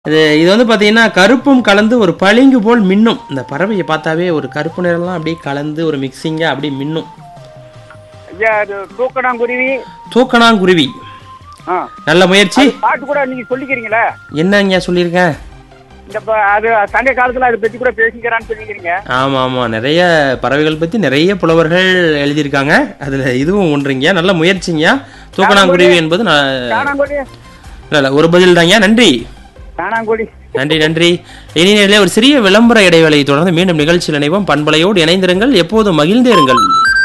இது இது வந்து பார்த்தீங்கன்னா கருப்பும் கலந்து ஒரு பளிங்கு போல் மின்னும் இந்த பறவையை பார்த்தாவே ஒரு கருப்பு நிறம்லாம் அப்படியே கலந்து ஒரு மிக்சிங்காக அப்படியே மின்னும் ஐயா அது தூக்கணாங்குருவி தூக்கணாங்குருவி ஆ நல்ல முயற்சி பாட்டு கூட நீங்க சொல்லிக்கிறீங்களே என்னங்க சொல்லியிருக்கேன் இந்த ப- அது சண்டை காலத்துல அதை பத்தி கூட பேசிக்கிறான்னு சொல்லிக்கிறீங்க ஆமாம் ஆமாம் நிறைய பறவைகள் பற்றி நிறைய புலவர்கள் எழுதியிருக்காங்க அதில் இதுவும் ஒன்றுங்க நல்ல முயற்சிங்க தூக்கணாங்குருவி என்பது நான் காணாங்குடி இல்லை இல்லை ஒரு பதில் தாங்க நன்றி காணாங்குடி நன்றி நன்றி இனி நேரிலே ஒரு சிறிய விளம்பர இடைவேளையை தொடர்ந்து மீண்டும் நிகழ்ச்சியில் இணைவோம் பண்பலையோடு இணைந்திருங்கள் எப்போதும் மகிழ்ந்தே இருங்கள்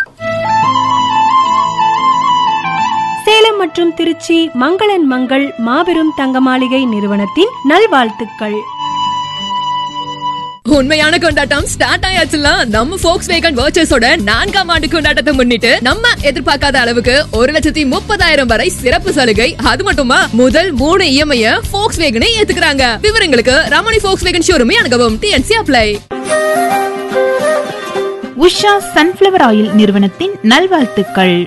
சேலம் மற்றும் திருச்சி மங்களன் மங்கள் மாபெரும் தங்க மாளிகை நிறுவனத்தின் நல்வாழ்த்துக்கள் உண்மையான கொண்டாட்டம் ஸ்டார்ட் ஆயாச்சுல நம்ம ஃபோக்ஸ் வேகன் வர்ச்சஸோட நான்காம் ஆண்டு கொண்டாட்டத்தை முன்னிட்டு நம்ம எதிர்பார்க்காத அளவுக்கு ஒரு லட்சத்தி முப்பதாயிரம் வரை சிறப்பு சலுகை அது மட்டுமா முதல் மூணு இஎம்ஐ ஃபோக்ஸ் வேகனை ஏத்துக்கிறாங்க விவரங்களுக்கு ரமணி ஃபோக்ஸ் வேகன் ஷோரூமே அணுகவும் TNC apply Usha sunflower oil நிறுவனத்தின் நல்வாழ்த்துக்கள்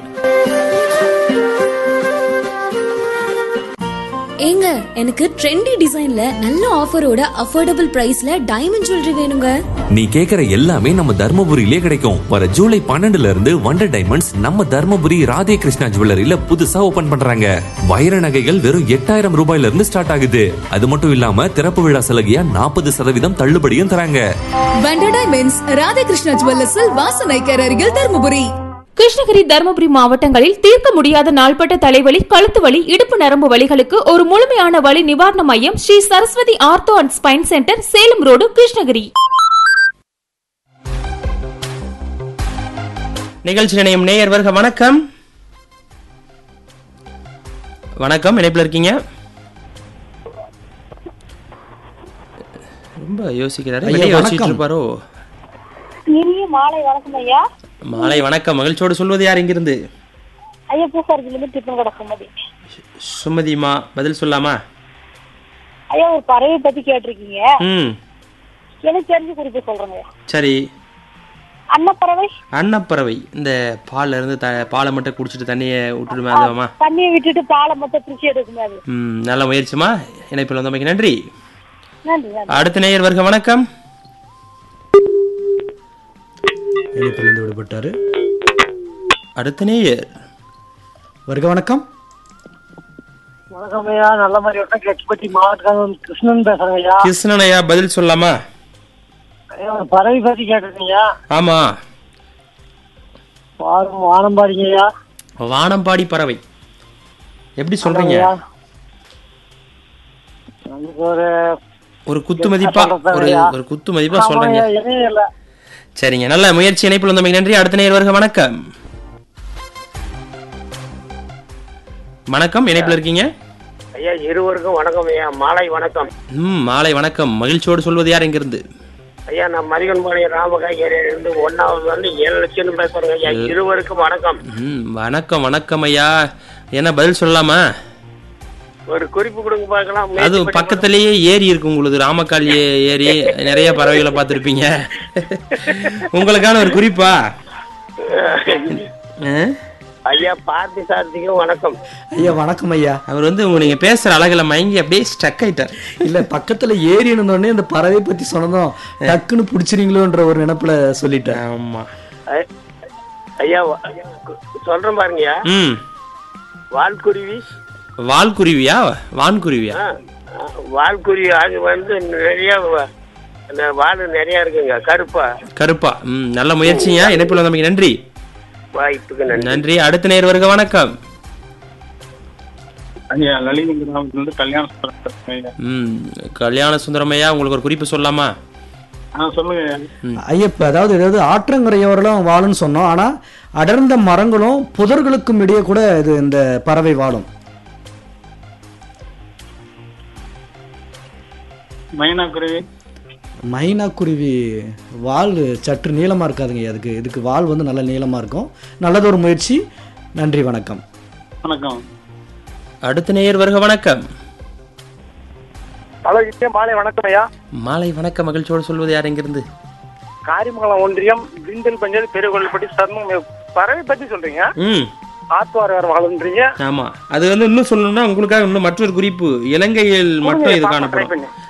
ஏங்க எனக்கு ட்ரெண்டி டிசைன்ல நல்ல ஆஃபரோட அஃபோர்டபுள் பிரைஸ்ல டைமண்ட் ஜுவல்லரி வேணுங்க நீ கேக்குற எல்லாமே நம்ம தர்மபுரியிலே கிடைக்கும் வர ஜூலை பன்னெண்டுல இருந்து வண்டர் டைமண்ட்ஸ் நம்ம தர்மபுரி ராதே கிருஷ்ணா ஜுவல்லரியில புதுசா ஓபன் பண்றாங்க வைர நகைகள் வெறும் எட்டாயிரம் ரூபாயில இருந்து ஸ்டார்ட் ஆகுது அது மட்டும் இல்லாம திறப்பு விழா சலுகையா நாற்பது சதவீதம் தள்ளுபடியும் தராங்க வண்டர் டைமண்ட்ஸ் ராதாகிருஷ்ணா ஜுவல்லர்ஸில் வாசனைக்கர் அருகில் தருமபுரி கிருஷ்ணகிரி தருமபுரி மாவட்டங்களில் தீர்க்க முடியாத நாள்பட்ட தலைவலி கழுத்து வலி இடுப்பு நரம்பு வலிகளுக்கு ஒரு முழுமையான வலி நிவாரண மையம் Sri Saraswathi ortho and spine centre Salem road Krishnagiri நிகழ்ச்சி நினையும் நேயர் வருக வணக்கம் வணக்கம் இணைப்பில் இருக்கீங்க ரொம்ப யோசிக்கிறாரு ஐயா, வெளியே யோசிச்சுட்டு வணக்கம். இருப்பாரோ இனிய மாலை வணக்கம் ஐயா மாலை வணக்கம் மகிழ்ச்சியோடு சொல்வது யார் இங்கிருந்து ஐயா பூசாரத்துலேருந்து டிஃபன் கடை சுமதி சுமதிமா பதில் சொல்லாமா ஐயா ஒரு பறவை பத்தி கேட்டிருக்கீங்க ம் எனக்கு தெரிஞ்ச குறிப்பு சொல்றேங்க சரி அன்னப்பறவை அன்னப்பறவை இந்த பால்ல இருந்து த பாலை மட்டும் குடிச்சிட்டு தண்ணியை விட்டுடுமே அதுவாமா தண்ணியை விட்டுட்டு பாலை மட்டும் பிரிச்சு எடுக்குமே அது ம் நல்ல முயற்சிமா இணைப்பில் வந்தமைக்கு நன்றி நன்றி நன்றி அடுத்த நேயர் வருக வணக்கம் இணைப்பிலிருந்து விடுபட்டாரு அடுத்த நேயர் வருக வணக்கம் வணக்கம் ஐயா நல்ல மாதிரி வட்டம் கெட்பட்டி மாவட்டம் கிருஷ்ணன் பேசுறேன் ஐயா கிருஷ்ணன் ஐயா பதில் சொல்லாமா ஐயா ஒரு பறவை பத்தி கேட்டிருக்கீங்க ஆமா வாரம் வானம் பாருங்க ஐயா வானம்பாடி பறவை எப்படி சொல்றீங்க ஐயா. நமக்கு ஒரு ஒரு குத்து மதிப்பா ஒரு ஒரு குத்து மதிப்பா சொல்றீங்க ஆமாய்யா, இணையம் இல்ல சரிங்க நல்ல முயற்சி இணைப்பில் வந்தமைக்கு நன்றி அடுத்த நேயர் வருக வணக்கம் வணக்கம் இணைப்பில் இருக்கீங்க ஐயா இருவருக்கும் வணக்கம் ஐயா மாலை வணக்கம் ம் மாலை வணக்கம் மகிழ்ச்சியோடு சொல்வது யார் இங்கிருந்து ஐயா நான் மதிகன்பாளையம் ராமகா ஏரியிலிருந்து ஒன்னாவது வந்து ஏழு லட்சம் பேசுறேங்க ஐயா இருவருக்கும் வணக்கம் ம் வணக்கம் வணக்கம் ஐயா என்ன பதில் சொல்லலாமா ஒரு குறிப்பு கொடுங்க பார்க்கலாம் அது முயற்சி பண்ணி பக்கத்திலேயே ஏரி இருக்கு உங்களுக்கு ராமக்கால் ஏ- ஏரி நிறைய பறவைகளை பார்த்துருப்பீங்க உங்களுக்கான ஒரு குறிப்பா ஆ? ஐயா பார்த்தி சார்த்திக்கும் வணக்கம் ஐயா வணக்கம் ஐயா அவர் வந்து உங்க நீங்க பேசுற அழகுல மயங்கி அப்படியே ஸ்டக் ஆயிட்டார் இல்ல பக்கத்துல ஏரி இருந்தோடனே இந்த பறவை பத்தி சொன்னதும் டக்குன்னு புடிச்சிருங்களோன்ற ஒரு நினைப்புல சொல்லிட்டேன் ஆமா ஐ- ஐயா வ- சொல்றேன் பாருங்கய்யா ம் வால்குருவி வால்குருவியா வான்குருவியா ஆ, ஆ, வால்குருவி அது வந்து நிறைய வ- அந்த வால் நிறைய இருக்குங்க கருப்பா கருப்பா ம் நல்ல முயற்சிங்க இணைப்பில் வந்தமைக்கு நன்றி வாய்ப்புக்கு நன்றி நன்றி அடுத்த நேர் வருக வணக்கம் ஐயா லலித கிராமத்துல கல்யாண சுந்தரம் பேசுறேன் ஐயா. ம் கல்யாண சுந்தரமையா உங்களுக்கு ஒரு குறிப்பு சொல்லலாமா ஆ சொல்லுங்க ஐயா. ஐயா இப்ப அதாவது ஏதாவது ஆற்றங்கரையோரெல்லாம் வாழும்னு சொன்னோம் ஆனா அடர்ந்த மரங்களும் புதர்களுக்கும் இடையே கூட இது இந்த பறவை வாழும் மைனாக்குருவி மைனாக்குருவி வால் சற்று நீளமா இருக்காதுங்க ஐயா. அதுக்கு இதுக்கு வால் வந்து நல்ல நீளமா இருக்கும் நல்லதொரு முயற்சி நன்றி வணக்கம் வணக்கம் அடுத்த நேயர் வருக வணக்கம் ஹலோ இங்கே மாலை வணக்கம் ஐயா மாலை வணக்கம் மகிழ்ச்சியோடு சொல்வது யார் இங்கிருந்து காரிமங்கலம் ஒன்றியம் விண்டல் பஞ்சாயத்து பெருகொள்ளிப்பட்டி சர்மம் பறவை பத்தி சொல்றீங்க ம் ஆத்துவார் வேற வாழுன்றீங்க ஆமா அது வந்து இன்னும் சொல்லணும்னா உங்களுக்காக இன்னும் மற்றொரு குறிப்பு இலங்கையில் மட்டும் இது ட்ரை காணப்படும் பண்ணி